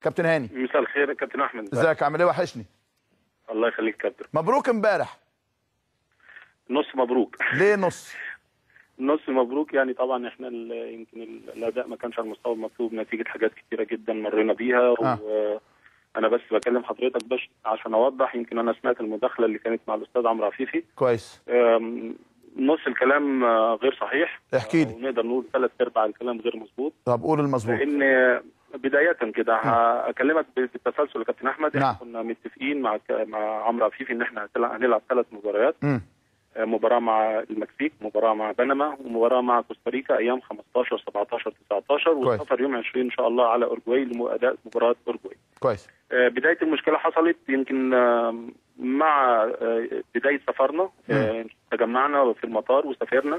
كابتن هاني مساء الخير يا كابتن احمد ازيك عامل ايه وحشني الله يخليك كابتن مبروك امبارح نص مبروك ليه نص نص مبروك يعني طبعا احنا ال- يمكن ال- الاداء ما كانش على المستوى المطلوب نتيجه حاجات كتيره جدا مرينا بيها آه. وانا بس بكلم حضرتك بس عشان اوضح يمكن انا سمعت المداخله اللي كانت مع الاستاذ عمرو عفيفي كويس أم، نص الكلام آه، غير صحيح احكي لي. ونقدر نقول ثلاث ارباع الكلام غير مظبوط طب قول المظبوط لان بدايه كده هكلمك بالتسلسل يا كابتن احمد نعم. احنا كنا متفقين مع مع عمرو عفيفي ان احنا هنلعب- هنلعب ثلاث مباريات امم مباراة مع المكسيك مباراة مع بنما ومباراة مع كوستاريكا أيام 15 17 19 والسفر يوم 20 إن شاء الله على أورجواي لأداء مباراة أورجواي كويس آه، بداية المشكلة حصلت يمكن آه، مع آه، بداية سفرنا آه، تجمعنا في المطار وسافرنا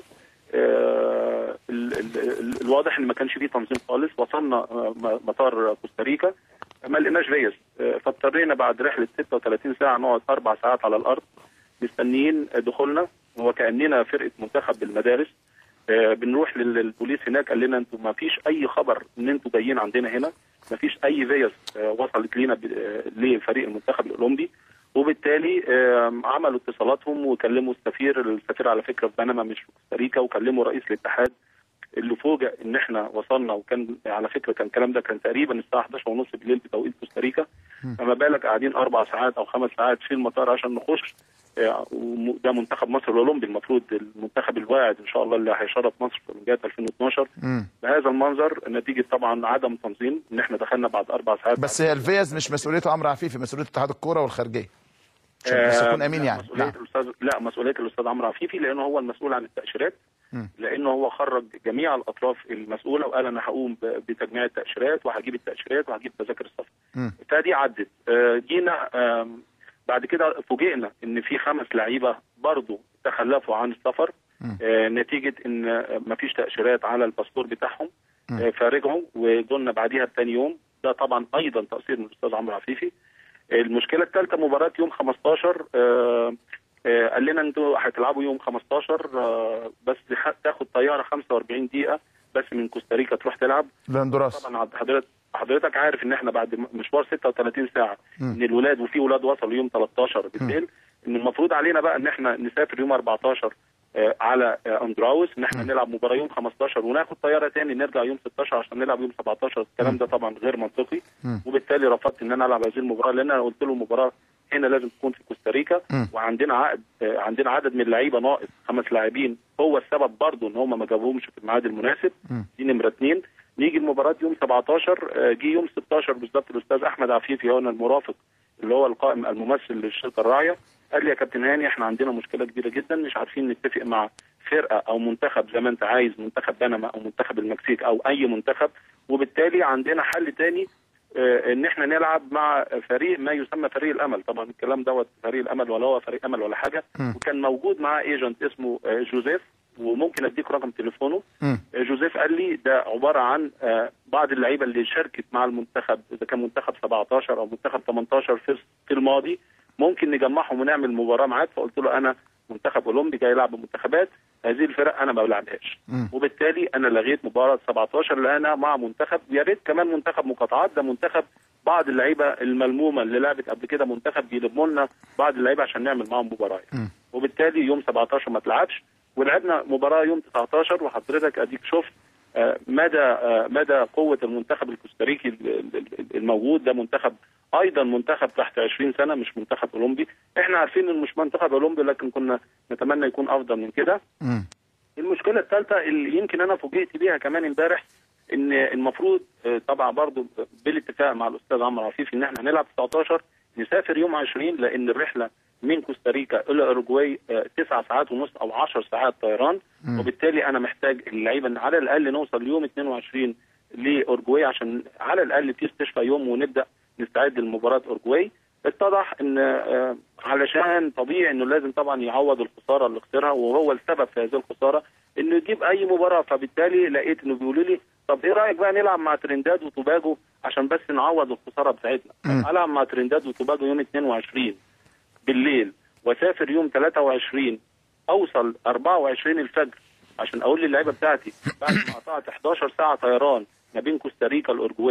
آه، ال- ال- ال- الواضح ان ما كانش فيه تنظيم خالص وصلنا آه، م- مطار كوستاريكا ما لقيناش فيز آه، فاضطرينا بعد رحله 36 ساعه نقعد اربع ساعات على الارض مستنيين دخولنا وكاننا فرقه منتخب بالمدارس آه، بنروح لل- للبوليس هناك قال لنا انتوا ما فيش اي خبر ان انتوا جايين عندنا هنا ما فيش اي فيز آه، وصلت لينا ب- آه، لفريق المنتخب الاولمبي وبالتالي آه، عملوا اتصالاتهم وكلموا السفير السفير على فكره في بنما مش في كوستاريكا وكلموا رئيس الاتحاد اللي فوجئ ان احنا وصلنا وكان على فكره كان الكلام ده كان تقريبا الساعه 11 ونص بالليل بتوقيت كوستاريكا فما بالك قاعدين اربع ساعات او خمس ساعات في المطار عشان نخش آه، وم- ده منتخب مصر الاولمبي المفروض المنتخب الواعد ان شاء الله اللي هيشرف مصر في اولمبياد 2012 امم بهذا المنظر نتيجه طبعا عدم تنظيم ان احنا دخلنا بعد اربع ساعات بس هي الفيز مش مسؤوليه عمرو عفيفي مسؤوليه اتحاد الكوره والخارجيه عشان بس اكون امين لا، يعني مسؤوليه نعم الاستاذ لا مسؤوليه الاستاذ عمرو عفيفي لانه هو المسؤول عن التاشيرات مم. لانه هو خرج جميع الاطراف المسؤوله وقال انا هقوم ب- بتجميع التاشيرات وهجيب التاشيرات وهجيب تذاكر السفر مم. فدي عدت آه، جينا آم، بعد كده فوجئنا ان في خمس لعيبه برضو تخلفوا عن السفر مم. آه، نتيجه ان آه، مفيش تاشيرات على الباسبور بتاعهم مم. آه، فرجعوا وجولنا بعديها بثاني يوم ده طبعا ايضا تقصير من الاستاذ عمرو عفيفي المشكله الثالثه مباراه يوم 15 آه، آه، قال لنا انتوا هتلعبوا يوم 15 آه، بس خ- تاخد طياره 45 دقيقه بس من كوستاريكا تروح تلعب لاندوراس طبعا حضرتك حضرتك عارف ان احنا بعد م- مشوار 36 ساعه مم. ان الولاد وفي ولاد وصلوا يوم 13 بالليل ان المفروض علينا بقى ان احنا نسافر يوم 14 آه، على آه، اندراوس ان احنا نلعب مباراه يوم 15 وناخد طياره تاني نرجع يوم 16 عشان نلعب يوم 17 الكلام ده طبعا غير منطقي مم. وبالتالي رفضت ان انا العب هذه المباراه لان انا قلت له المباراه هنا لازم تكون في كوستاريكا مم. وعندنا عقد آه، عندنا عدد من اللعيبه ناقص خمس لاعبين هو السبب برضه ان هم ما جابوهمش في الميعاد المناسب مم. دي نمره اثنين نيجي المباراه يوم 17 آه، جه يوم 16 بالظبط الاستاذ احمد عفيفي هو المرافق اللي هو القائم الممثل للشركه الراعيه قال لي يا كابتن هاني احنا عندنا مشكله كبيره جدا مش عارفين نتفق مع فرقه او منتخب زي ما انت عايز منتخب بنما او منتخب المكسيك او اي منتخب وبالتالي عندنا حل تاني آه، ان احنا نلعب مع فريق ما يسمى فريق الامل طبعا الكلام دوت فريق الامل ولا هو فريق امل ولا حاجه مم. وكان موجود معاه ايجنت اسمه آه، جوزيف وممكن اديك رقم تليفونه مم. آه، جوزيف قال لي ده عباره عن آه، بعض اللعيبه اللي شاركت مع المنتخب اذا كان منتخب 17 او منتخب 18 في في الماضي ممكن نجمعهم ونعمل مباراه معاك فقلت له انا منتخب اولمبي جاي يلعب منتخبات هذه الفرق انا ما بلعبهاش مم. وبالتالي انا لغيت مباراه 17 لان انا مع منتخب يا ريت كمان منتخب مقاطعات ده منتخب بعض اللعيبه الملمومه اللي لعبت قبل كده منتخب بيلموا لنا بعض اللعيبه عشان نعمل معاهم مباراه مم. وبالتالي يوم 17 ما تلعبش ولعبنا مباراه يوم 19 وحضرتك اديك شفت آه، مدى آه، مدى قوه المنتخب الكوستاريكي ال- ال- ال- الموجود ده منتخب ايضا منتخب تحت 20 سنه مش منتخب اولمبي احنا عارفين انه مش منتخب اولمبي لكن كنا نتمنى يكون افضل من كده مم. المشكله الثالثه اللي يمكن انا فوجئت بيها كمان امبارح ان المفروض آه، طبعا برضو بالاتفاق مع الاستاذ عمرو عفيفي ان احنا هنلعب 19 نسافر يوم 20 لان الرحله من كوستاريكا الى اوروجواي آه، تسع ساعات ونص او 10 ساعات طيران مم. وبالتالي انا محتاج اللعيبه إن على الاقل نوصل يوم 22 لاورجواي عشان على الاقل في استشفاء يوم ونبدا نستعد لمباراه اورجواي اتضح ان آه، علشان طبيعي انه لازم طبعا يعوض الخساره اللي خسرها وهو السبب في هذه الخساره انه يجيب اي مباراه فبالتالي لقيت انه بيقولوا لي طب ايه رايك بقى نلعب مع ترنداد وتوباجو عشان بس نعوض الخساره بتاعتنا مم. العب مع ترنداد وتوباجو يوم 22 بالليل واسافر يوم 23 اوصل 24 الفجر عشان اقول للعيبه بتاعتي بعد ما قطعت 11 ساعه طيران ما بين كوستاريكا الاورجواي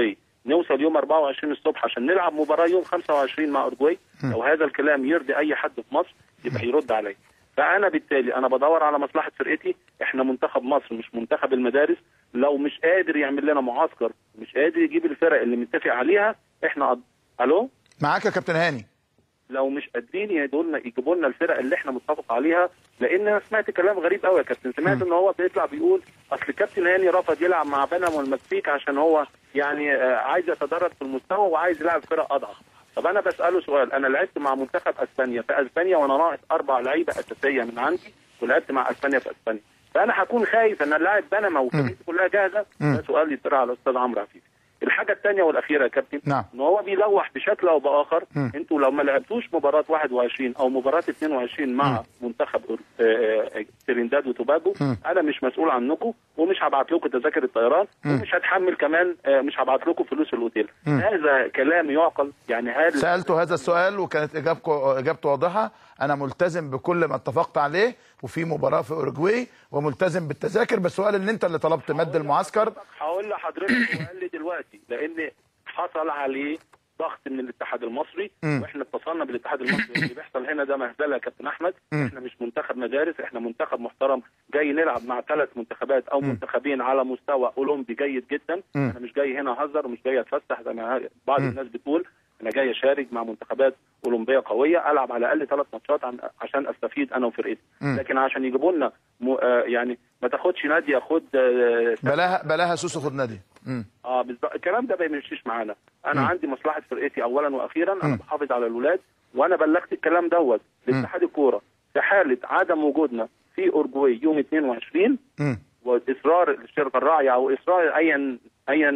نوصل يوم 24 الصبح عشان نلعب مباراه يوم 25 مع اورجواي لو هذا الكلام يرضي اي حد في مصر يبقى يرد عليا فانا بالتالي انا بدور على مصلحه فرقتي احنا منتخب مصر مش منتخب المدارس لو مش قادر يعمل لنا معسكر مش قادر يجيب الفرق اللي متفق عليها احنا قد... الو معاك يا كابتن هاني لو مش قادرين يجيبوا لنا يجيبوا لنا الفرق اللي احنا متفق عليها لان انا سمعت كلام غريب قوي يا كابتن سمعت ان هو بيطلع بيقول اصل كابتن هاني رفض يلعب مع بنما والمكسيك عشان هو يعني آه، عايز يتدرج في المستوى وعايز يلعب فرق اضعف طب انا بساله سؤال انا لعبت مع منتخب اسبانيا في اسبانيا وانا ناقص اربع لعيبه اساسيه من عندي ولعبت مع اسبانيا في اسبانيا فانا هكون خايف ان اللاعب بنما وفرقتي كلها جاهزه ده سؤال يطرح على الاستاذ عمرو عفيفي الحاجه الثانيه والاخيره يا كابتن نعم. ان هو بيلوح بشكل او باخر انتوا لو ما لعبتوش مباراه 21 او مباراه 22 مع منتخب آه، آه، ترينداد وتوباجو انا مش مسؤول عنكم ومش هبعت لكم تذاكر الطيران ومش هتحمل كمان آه، مش هبعت لكم فلوس الاوتيل هذا كلام يعقل يعني هل سالته هذا السؤال وكانت اجابته اجابته واضحه انا ملتزم بكل ما اتفقت عليه وفي مباراه في اوروجواي وملتزم بالتذاكر بس سؤال ان انت اللي طلبت مد المعسكر هقول لحضرتك وقال لي دلوقتي لان حصل عليه ضغط من الاتحاد المصري واحنا اتصلنا بالاتحاد المصري اللي بيحصل هنا ده مهزله يا كابتن احمد احنا مش منتخب مدارس احنا منتخب محترم جاي نلعب مع ثلاث منتخبات او منتخبين على مستوى اولمبي جيد جدا انا مش جاي هنا اهزر ومش جاي اتفسح زي ما بعض الناس بتقول انا جاي اشارك مع منتخبات اولمبيه قويه العب على الاقل ثلاث ماتشات عن عشان استفيد انا وفرقتي لكن عشان يجيبوا لنا م... آه يعني ما تاخدش نادي ياخد آه بلاها بلاها سوسو خد نادي مم. اه بالظبط الكلام ده ما بيمشيش معانا انا م. عندي مصلحه فرقتي اولا واخيرا انا بحافظ على الاولاد وانا بلغت الكلام دوت لاتحاد الكوره في حاله عدم وجودنا في اورجواي يوم 22 مم. واصرار الشركه الراعيه او اصرار ايا ايا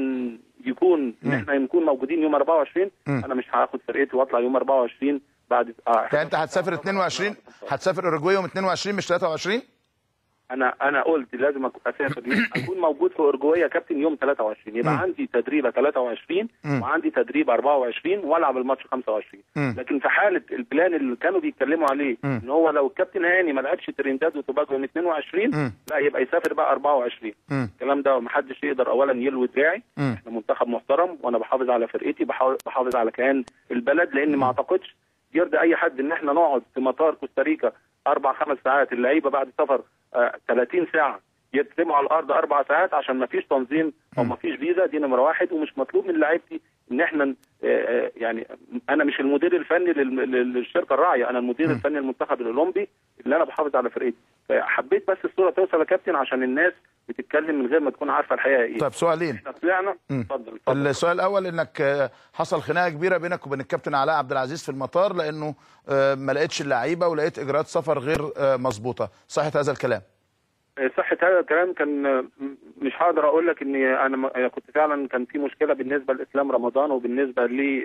يكون ان احنا نكون موجودين يوم 24 انا مش هاخد فرقتي واطلع يوم 24 بعد اه يعني انت هتسافر 22 هتسافر اوروجواي يوم 22 مش 23 انا انا قلت لازم أكون اسافر اكون موجود في اورجواي يا كابتن يوم 23 يبقى مم. عندي تدريبه 23 مم. وعندي تدريب 24 والعب الماتش 25 مم. لكن في حاله البلان اللي كانوا بيتكلموا عليه مم. ان هو لو الكابتن هاني ما لعبش ترينداد وتوباجو يوم 22 مم. لا يبقى يسافر بقى 24 مم. الكلام ده محدش يقدر اولا يلوي دراعي مم. احنا منتخب محترم وانا بحافظ على فرقتي بحاول- بحافظ على كيان البلد لان ما اعتقدش يرضي اي حد ان احنا نقعد في مطار كوستاريكا اربع خمس ساعات اللعيبه بعد سفر آه 30 ساعه يترموا على الارض اربع ساعات عشان ما فيش تنظيم او ما فيش فيزا دي نمره واحد ومش مطلوب من لعيبتي ان احنا ن- آه، آه، يعني انا مش المدير الفني لل- لل- للشركه الراعيه انا المدير الفني المنتخب الاولمبي اللي انا بحافظ على فرقتي فحبيت بس الصوره توصل يا كابتن عشان الناس بتتكلم من غير ما تكون عارفه الحقيقه ايه طيب سؤالين احنا طلعنا مم. اتفضل اتفضل السؤال الاول انك آه، حصل خناقه كبيره بينك وبين الكابتن علاء عبد العزيز في المطار لانه آه، ما لقيتش اللعيبه ولقيت اجراءات سفر غير آه، مظبوطه صحه هذا الكلام صحة هذا الكلام كان م- مش هقدر اقول لك اني انا م- أنا كنت فعلا كان في مشكله بالنسبه لاسلام رمضان وبالنسبه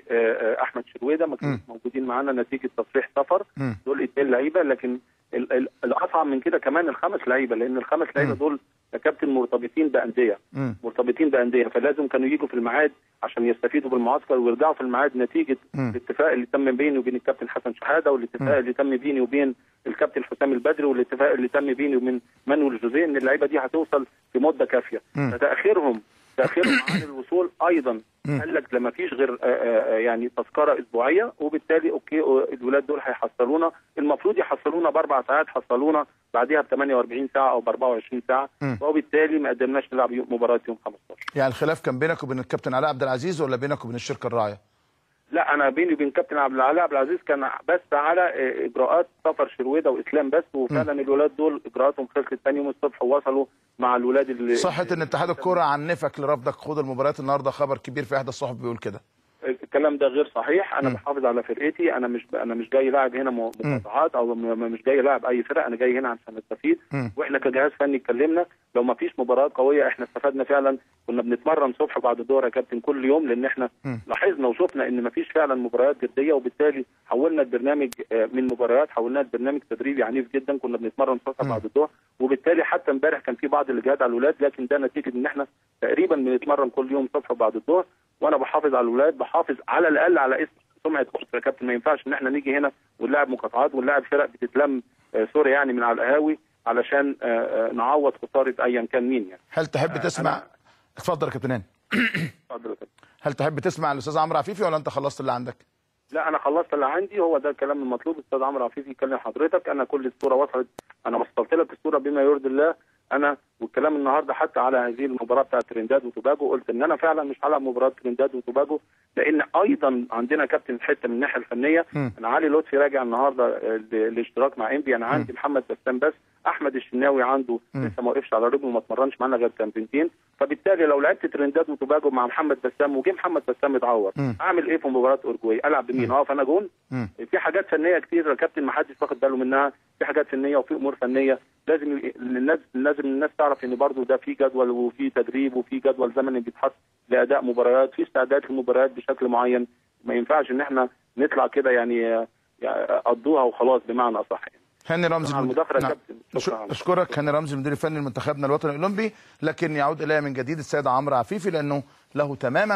لاحمد شرويده ما كانوش موجودين معانا نتيجه تصريح سفر مم. دول اثنين لعيبه لكن ال- ال- الاصعب من كده كمان الخمس لعيبه لان الخمس لعيبه دول يا كابتن مرتبطين بانديه مم. مرتبطين بانديه فلازم كانوا يجوا في الميعاد عشان يستفيدوا بالمعسكر ويرجعوا في الميعاد نتيجه مم. الاتفاق اللي تم بيني وبين الكابتن حسن شحاده والاتفاق اللي تم بيني وبين الكابتن حسام البدري والاتفاق اللي تم بيني وبين مانويل جوزيه ان اللعيبه دي هتوصل في مده كافيه مم. فتاخيرهم تاخيرهم عن الوصول ايضا قال لك لما فيش غير آه، آه، يعني تذكره اسبوعيه وبالتالي اوكي آه، الولاد دول هيحصلونا المفروض يحصلونا باربع ساعات حصلونا بعديها ب 48 ساعه او ب 24 ساعه مم. وبالتالي ما قدرناش نلعب يوم- مباراه يوم 15 يعني الخلاف كان بينك وبين الكابتن علاء عبد العزيز ولا بينك وبين الشركه الراعيه لا انا بيني وبين كابتن عبد العال عبد العزيز كان بس على آه، اجراءات سفر شرويده واسلام بس وفعلا الولاد دول اجراءاتهم خلصت ثاني يوم الصبح ووصلوا مع الولاد اللي صحه ان اتحاد الكوره عنفك لرفضك خوض المباريات النهارده خبر كبير في احدى الصحف بيقول كده الكلام ده غير صحيح انا بحافظ على فرقتي انا مش انا مش جاي لاعب هنا م- مقاطعات او م- مش جاي لاعب اي فرق انا جاي هنا عشان نستفيد مم. واحنا كجهاز فني اتكلمنا لو ما فيش مباراه قويه احنا استفدنا فعلا كنا بنتمرن صبح بعد الظهر يا كابتن كل يوم لان احنا مم. لاحظنا وشفنا ان ما فيش فعلا مباريات جديه وبالتالي حولنا البرنامج آه، من مباريات حولناه لبرنامج تدريبي عنيف جدا كنا بنتمرن صبح بعد الظهر وبالتالي حتى امبارح كان في بعض الاجهاد على الاولاد لكن ده نتيجه ان احنا تقريبا بنتمرن كل يوم صبح بعد الظهر وانا بحافظ على الاولاد بحافظ على الاقل على اسم سمعه مصر يا كابتن ما ينفعش ان احنا نيجي هنا ونلعب مقاطعات ونلعب فرق بتتلم آه، سوري يعني من على القهاوي علشان آه، آه، نعوض خساره ايا كان مين يعني هل تحب تسمع اتفضل يا كابتن هاني اتفضل يا كابتن. هل تحب تسمع الاستاذ عمرو عفيفي ولا انت خلصت اللي عندك لا انا خلصت اللي عندي هو ده الكلام المطلوب استاذ عمرو عفيفي يكلم حضرتك انا كل الصوره وصلت انا وصلت لك الصوره بما يرضي الله انا والكلام النهارده حتى على هذه المباراه بتاعت ترينداد وتوباجو قلت ان انا فعلا مش هلعب مباراه ترينداد وتوباجو لان ايضا عندنا كابتن حته من الناحيه الفنيه م. انا علي لطفي راجع النهارده آه، ل- الاشتراك مع انبي انا عندي محمد بسام بس احمد الشناوي عنده م. لسه ما وقفش على رجله وما اتمرنش معانا غير تمرينتين فبالتالي لو لعبت ترينداد وتوباجو مع محمد بسام وجه محمد بسام اتعور م. اعمل ايه في مباراه اورجواي العب بمين اقف انا جون مم. في حاجات فنيه كتير يا كابتن ما حدش واخد باله منها في حاجات فنيه وفي امور فنيه لازم ي- الناس لازم الناس تعرف ان برضو ده في جدول وفي تدريب وفي جدول زمني بيتحط لاداء مباريات في استعداد للمباريات بشكل معين ما ينفعش ان احنا نطلع كده يعني آه، يعني قضوها وخلاص بمعنى اصح يعني. هاني رمزي مع المداخله يا نعم. كابتن شكرا على- اشكرك هاني رمزي مدير الفني لمنتخبنا الوطني الاولمبي لكن يعود الي من جديد السيد عمرو عفيفي لانه له تماما